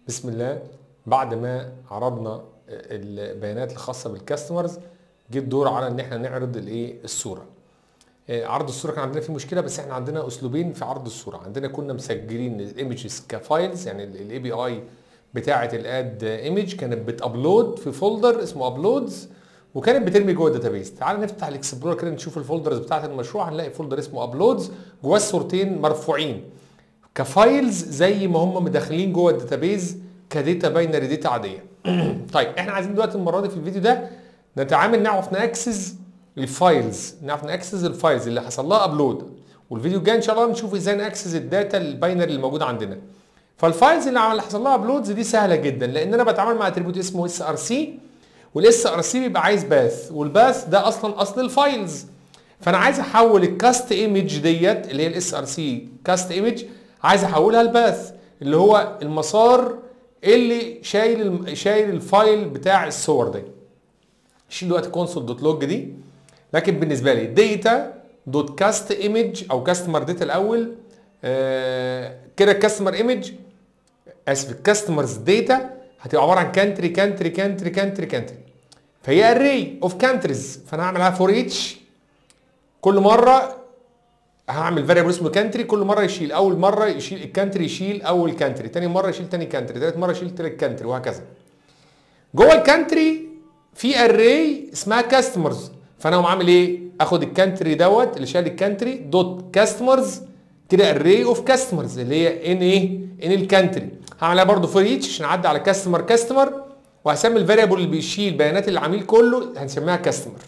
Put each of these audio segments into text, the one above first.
بسم الله بعد ما عرضنا البيانات الخاصه بالكاستمرز جه الدور على ان احنا نعرض الايه الصوره آه، عرض الصوره كان عندنا فيه مشكله بس احنا عندنا اسلوبين في عرض الصوره عندنا كنا مسجلين الايمجز كفايلز يعني الاي بي اي بتاعه الاد ايمج كانت بتابلود في فولدر اسمه ابلودز وكانت بترمي جوه الداتابيس تعال نفتح الاكسبلور كده نشوف الفولدرز بتاعه المشروع هنلاقي فولدر اسمه ابلودز جواه الصورتين مرفوعين كفايلز زي ما هم مدخلين جوه الداتابيز كداتا باينري داتا عاديه طيب احنا عايزين دلوقتي المره دي في الفيديو ده نتعامل نعرف ناكسس الفايلز نعرف ناكسس الفايلز اللي حصل لها ابلود والفيديو الجاي ان شاء الله نشوف ازاي ناكسس الداتا الباينري اللي موجوده عندنا فالفايلز اللي عمل حصل لها ابلودز دي سهله جدا لان انا بتعامل مع اتريبيوت اسمه اس ار سي والاس ار سي بيبقى عايز باث والباث ده اصلا اصل الفايلز فانا عايز احول الكاست ايمج ديت اللي هي الاس ار سي كاست ايمج عايز احولها لباث اللي هو المسار اللي شايل الم- شايل الفايل بتاع الصور دي شيل دلوقتي كونسول دوت لوج دي لكن بالنسبه لي داتا دوت كاست ايمج او كاستمر داتا الاول آه كده الكاستمر ايمج اسف الكاستمرز داتا هتبقى عباره عن كانتري كانتري كانتري كانتري كانتري فهي اري اوف كانتريز فانا هعملها فور ايتش كل مره هعمل فاريبل اسمه كانتري كل مره يشيل اول مره يشيل الكانتري يشيل اول كانتري تاني مره يشيل تاني كانتري تالت مره يشيل تالت كانتري وهكذا جوه الكانتري في اري اسمها كاستمرز فانا هقوم عامل ايه اخد الكانتري دوت اللي شايل الكانتري دوت كاستمرز كده اري اوف كاستمرز اللي هي ان ايه ان الكانتري هعملها برضو فور ايتش عشان اعدي على كاستمر كاستمر وهسمي الفاريبل اللي بيشيل بيانات العميل كله هنسميها كاستمر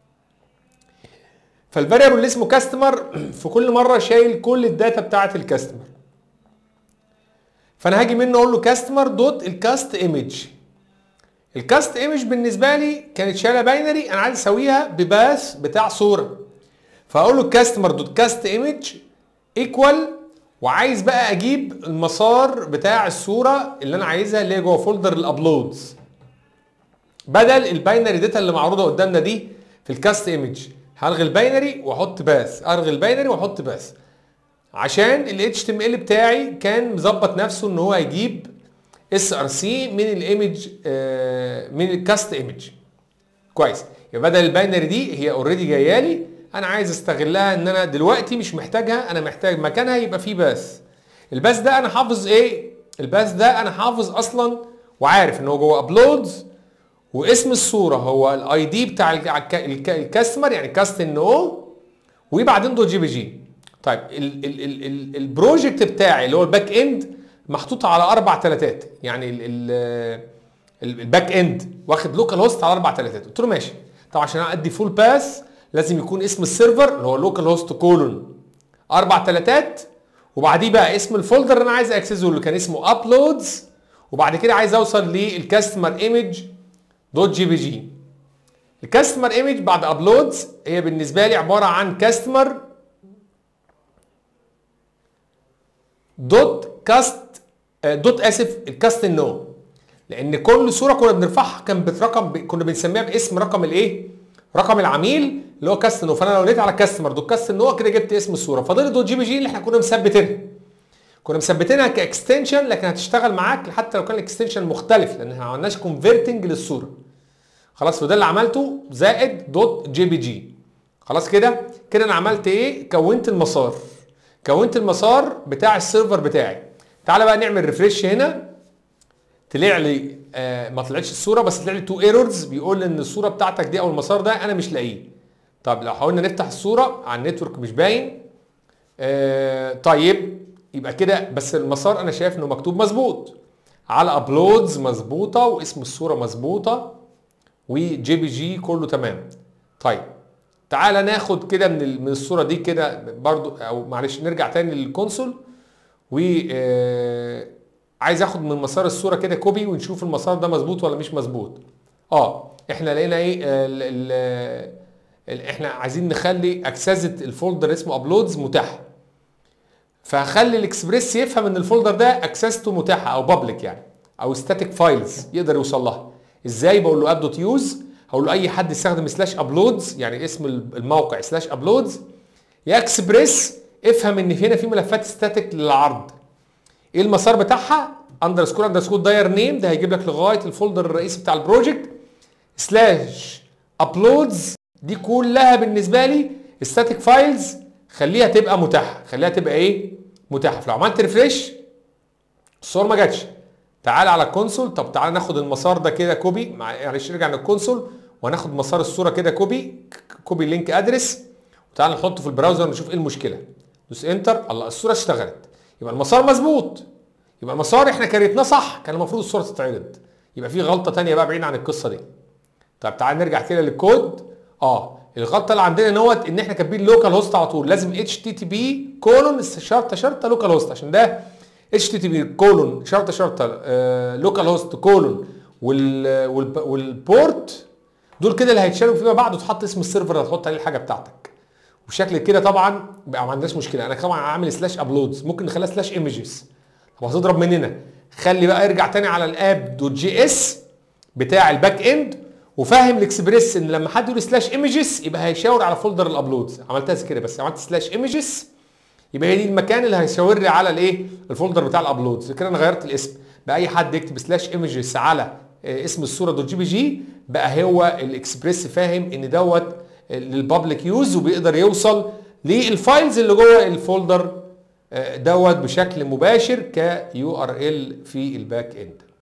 فالفاريبل اللي اسمه كاستمر في كل مره شايل كل الداتا بتاعه الكاستمر فانا هاجي منه اقول له كاستمر دوت الكاست ايمج الكاست ايمج بالنسبه لي كانت شايله باينري انا عايز اسويها بباث بتاع صوره فاقول له كاستمر دوت كاست ايمج ايكوال وعايز بقى اجيب المسار بتاع الصوره اللي انا عايزها اللي هي جوه فولدر الابلودز بدل الباينري داتا اللي معروضه قدامنا دي في الكاست ايمج هلغي الباينري واحط باث الغي الباينري واحط باث عشان ال HTML بتاعي كان مظبط نفسه ان هو هيجيب اس ار سي من الايمج آه، من الكاست ايمج كويس يبقى بدل الباينري دي هي اوريدي جايه لي انا عايز استغلها ان انا دلوقتي مش محتاجها انا محتاج مكانها يبقى فيه باث الباث ده انا حافظ ايه الباث ده انا حافظ اصلا وعارف ان هو جوه ابلودز واسم الصوره هو الاي دي بتاع الك- الك- الك- الكاستمر يعني كاست ان او وبعدين دوت جي بي جي طيب ال- ال- ال- ال- البروجكت بتاعي اللي هو الباك اند محطوط على اربع تلاتات يعني ال- ال- ال- الباك اند واخد لوكال هوست على اربع تلاتات قلت له ماشي طبعا عشان ادي فول باس لازم يكون اسم السيرفر اللي هو لوكال هوست كولون اربع تلاتات وبعديه بقى اسم الفولدر اللي انا عايز اكسسه اللي كان اسمه ابلودز وبعد كده عايز اوصل للكاستمر ايمج دوت جي بي جي الكاستمر ايمج بعد ابلودز هي بالنسبه لي عباره عن كاستمر دوت كاست آه، دوت اسف الكاست نو لان كل صوره كنا بنرفعها كان برقم كنا بنسميها باسم رقم الايه رقم العميل اللي هو كاست نو فانا لو لقيت على كاستمر دوت كاست نو كده جبت اسم الصوره فاضل دوت جي بي جي اللي احنا كنا مثبتينها كنا مثبتينها كاكستنشن لكن هتشتغل معاك حتى لو كان الاكستنشن مختلف لان احنا ما عملناش كونفرتنج للصوره خلاص وده اللي عملته زائد دوت جي بي جي خلاص كده كده انا عملت ايه كونت المسار كونت المسار بتاع السيرفر بتاعي تعالى بقى نعمل ريفريش هنا طلع لي آه ما طلعتش الصوره بس طلع لي تو ايرورز بيقول لي ان الصوره بتاعتك دي او المسار ده انا مش لاقيه طب لو حاولنا نفتح الصوره على النتورك مش باين آه طيب يبقى كده بس المسار انا شايف انه مكتوب مظبوط على ابلودز مظبوطه واسم الصوره مظبوطه وجي بي جي كله تمام طيب تعالى ناخد كده من ال- من الصوره دي كده برضو او معلش نرجع تاني للكونسول و آه، عايز اخد من مسار الصوره كده كوبي ونشوف المسار ده مظبوط ولا مش مظبوط اه احنا لقينا ايه آه، ال ال ال احنا عايزين نخلي اكسسة الفولدر اسمه ابلودز متاح فهخلي الاكسبريس يفهم ان الفولدر ده اكسسته متاحه او بابليك يعني او ستاتيك فايلز يقدر يوصل لها ازاي بقول له اب دوت يوز هقول له اي حد يستخدم سلاش ابلودز يعني اسم الموقع سلاش ابلودز يا اكسبريس افهم ان هنا في ملفات ستاتيك للعرض ايه المسار بتاعها اندرسكور اندرسكور داير نيم ده هيجيب لك لغايه الفولدر الرئيسي بتاع البروجكت سلاش ابلودز دي كلها بالنسبه لي ستاتيك فايلز خليها تبقى متاحه خليها تبقى ايه متاحه فلو عملت ريفريش الصور ما جاتش تعال على الكونسول طب تعال ناخد المسار ده كده كوبي معلش نرجع للكونسول وهناخد مسار الصوره كده كوبي كوبي لينك ادرس وتعال نحطه في البراوزر نشوف ايه المشكله دوس انتر الله الصوره اشتغلت يبقى المسار مظبوط يبقى المسار احنا كريتناه صح كان المفروض الصوره تتعرض يبقى في غلطه تانية بقى بعيد عن القصه دي طب تعال نرجع كده للكود اه الغلطه اللي عندنا نوت ان احنا كاتبين لوكال هوست على طول لازم اتش تي تي بي كولون شرطه شرطه لوكال هوست عشان ده اتش تي تي بي كولون شرطه شرطه لوكال هوست كولون وال والبورت دول كده اللي هيتشالوا فيما بعد وتحط اسم السيرفر اللي هتحط عليه الحاجه بتاعتك وشكل كده طبعا بقى ما عندناش مشكله انا طبعا عامل سلاش ابلودز ممكن نخليها سلاش ايمجز طب هتضرب مننا خلي بقى ارجع تاني على الاب دوت جي اس بتاع الباك اند وفاهم الاكسبريس ان لما حد يقول سلاش ايمجز يبقى هيشاور على فولدر الابلودز عملتها كده بس عملت سلاش ايمجز يبقى هي دي المكان اللي هيشاور لي على الايه الفولدر بتاع الابلودز كده انا غيرت الاسم بقى اي حد يكتب سلاش ايمجز على اسم الصوره دوت جي بي جي بقى هو الاكسبريس فاهم ان دوت للبابليك يوز وبيقدر يوصل للفايلز اللي جوه الفولدر دوت بشكل مباشر كيو ار ال في الباك اند